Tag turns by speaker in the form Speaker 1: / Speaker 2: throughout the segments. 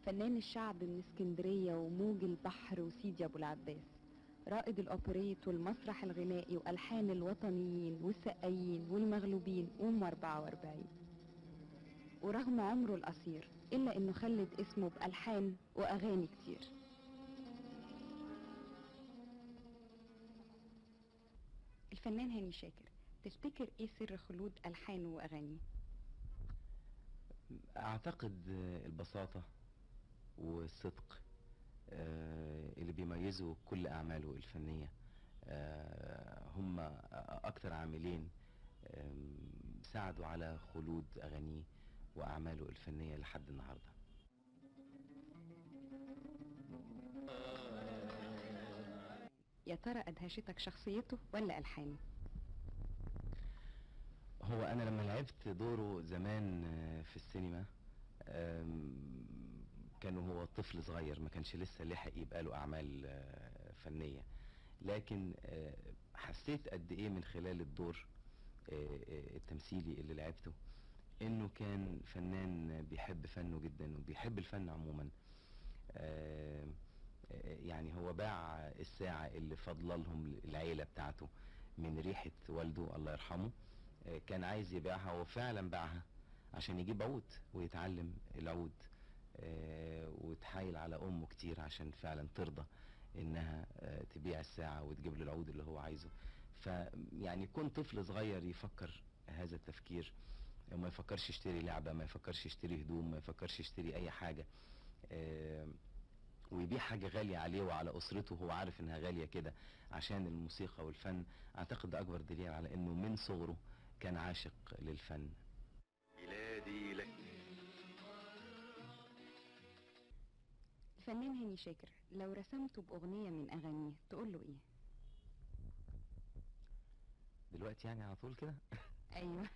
Speaker 1: فنان الشعب من اسكندرية وموج البحر وسيدي أبو العباس رائد الأوبريت والمسرح الغنائي وألحان الوطنيين والسقايين والمغلوبين وام 44 ورغم عمره القصير إلا إنه خلد اسمه بألحان وأغاني كتير الفنان هاني شاكر تفتكر ايه سر خلود ألحانه وأغانيه؟
Speaker 2: اعتقد آه، البساطة والصدق آه، اللي بيميزوا كل اعماله الفنية آه، هم اكتر عاملين آم، ساعدوا على خلود اغانيه واعماله الفنية لحد النهاردة
Speaker 1: يا ترى أدهشتك شخصيته ولا ألحانه؟
Speaker 2: هو انا لما لعبت دوره زمان آه، في السينما آم، كان هو طفل صغير ما كانش لسه لحق يبقى له اعمال آه، فنيه لكن آه، حسيت قد ايه من خلال الدور آه، آه، التمثيلي اللي لعبته انه كان فنان بيحب فنه جدا وبيحب الفن عموما آه، آه، يعني هو باع الساعة اللي فاضله لهم العيلة بتاعته من ريحة والده الله يرحمه آه، كان عايز يبيعها وفعلا باعها عشان يجيب عود ويتعلم العود آه، وتحايل على امه كتير عشان فعلا ترضى انها آه، تبيع الساعة وتجيب له العود اللي هو عايزه فيعني يكون طفل صغير يفكر هذا التفكير ما يفكرش يشتري لعبة ما يفكرش يشتري هدوم ما يفكرش يشتري اي حاجة آه، ويبيع حاجة غالية عليه وعلى أسرته وهو عارف إنها غالية كده عشان الموسيقى والفن أعتقد ده أكبر دليل على إنه من صغره كان عاشق للفن
Speaker 3: ميلادي لك
Speaker 1: الفنان هاني شاكر لو رسمته بأغنية من أغانيه تقول له إيه؟
Speaker 2: دلوقتي يعني على طول كده
Speaker 1: أيوه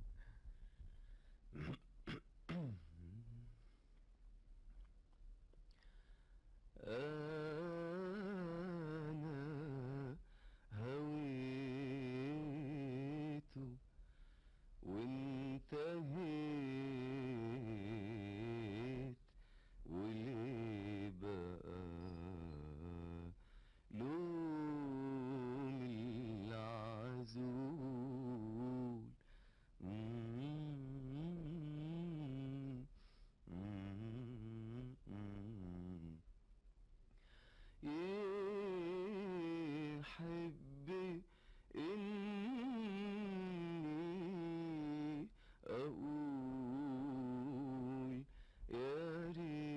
Speaker 2: أنا هويت وانتهيت وليه بقى لوم العزول يحب إني أقول يا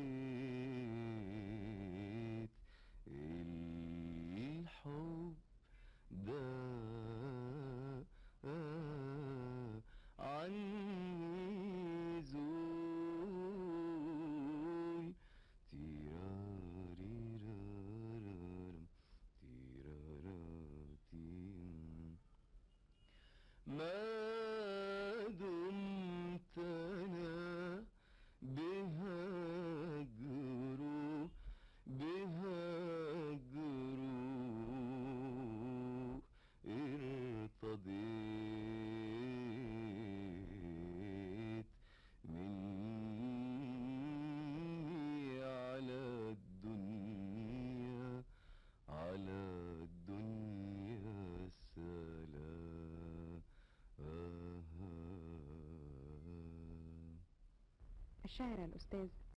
Speaker 2: ريت الحب ده عني زول تيراريرارم تيراراتيم ما دمت انا بهجره بهجره ارتضيت مني على الدنيا على الدنيا سلام
Speaker 1: الشاعر الأستاذ